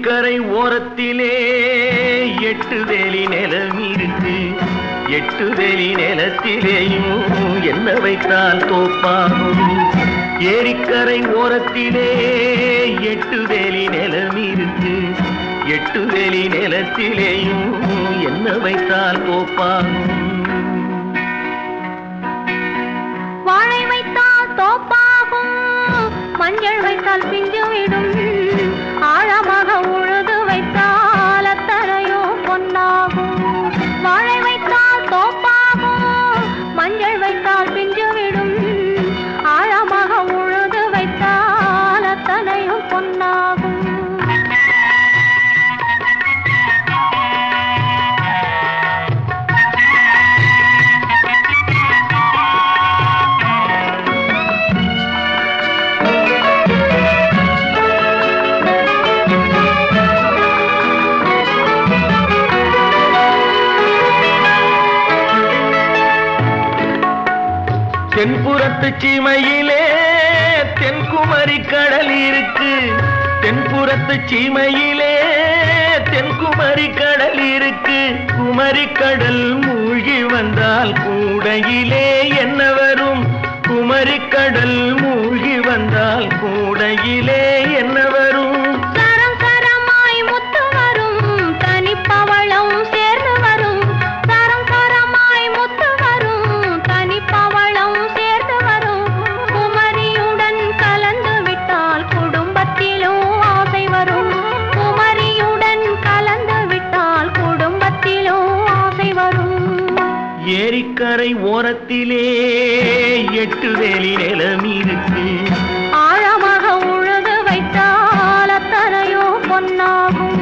ஏரிக்கரை ஓரத்திலே எட்டு வேலி நிலம் இருக்கு எட்டு வேலி நிலத்திலேயும் என்ன வைத்தால் தோப்பாகும் ஏரிக்கரை ஓரத்திலே எட்டு வேலி நிலம் இருக்கு எட்டு வேலி நிலத்திலேயும் என்ன வைத்தால் தோப்பாகும் வாழை வைத்தால் தோப்பாகும் மஞ்சள் வைத்தால் பிஞ்சு விடும் ஆழமாக உழுது வைத்தால் அத்தனையோ பொன்னாகும் வாழை வைத்தால் தோப்பாகும் மஞ்சள் வைத்தால் பிஞ்சு விடும் ஆழமாக உழுது வைத்தால் அத்தனையும் பொன்னாகும் தென்புறத்து சீமையிலே தென்குமரி கடல் இருக்கு தென்புறத்து சீமையிலே தென்குமரி கடல் இருக்கு குமரி கடல் மூழ்கி வந்தால் கூடையிலே என்ன வரும் குமரி கடல் மூழ்கி வந்தால் கூடையிலே என்ன வரும் சரம் சரமாய் முத்து வரும் தனிப்பவளம் சேர்ந்து வரும் சரம் சரமாய் முத்து வரும் தனிப்பவளம் சேர்ந்து வரும் குமரியுடன் கலந்து விட்டால் குடும்பத்திலும் ஆசை வரும் குமரியுடன் கலந்து விட்டால் குடும்பத்திலும் ஆசை வரும் ஏரிக்கரை ஓரத்திலே எட்டு வேலி நிலம் இருக்கு ஆழமாக உழுது வைத்தால் அத்தனையோ பொன்னாகும்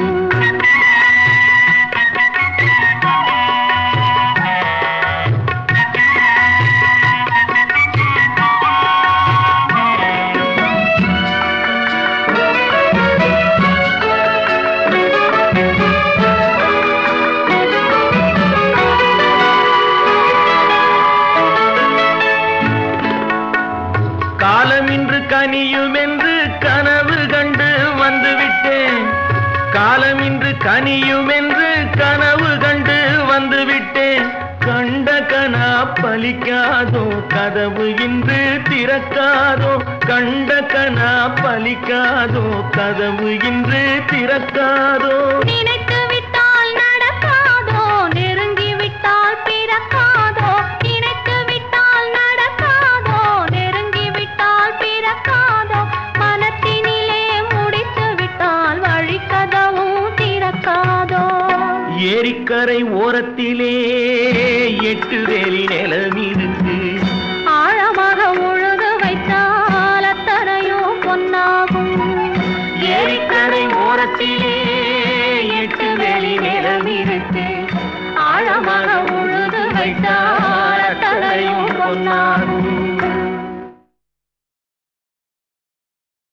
காலம் இன்று கனியும் என்று கனவு கண்டு வந்து விட்டேன் காலம் இன்று கனியும் என்று கனவு கண்டு வந்து விட்டேன் கண்ட கனா பலிக்காதோ கதவு இன்று திறக்காதோ கண்ட கனா பலிக்காதோ கதவு இன்று திறக்காதோ நினைத்து விட்டால் நடக்காதோ நெருங்கி விட்டால் பிறக்காதோ நினைத்து விட்டால் நடக்காதோ நெருங்கி விட்டால் பிறக்காதோ மனத்தினிலே முடித்து விட்டால் வழிக்கதவும் திறக்காதோ ஏரிக்கரை ஓரத்திலே எட்டு வேலி நிலம் இருக்கு ஆழமாக உழுது வைத்தால் அத்தனையோ பொன்னாகும் ஏரிக்கரை ஓரத்திலே எட்டு வேலி நிலம் இருக்கு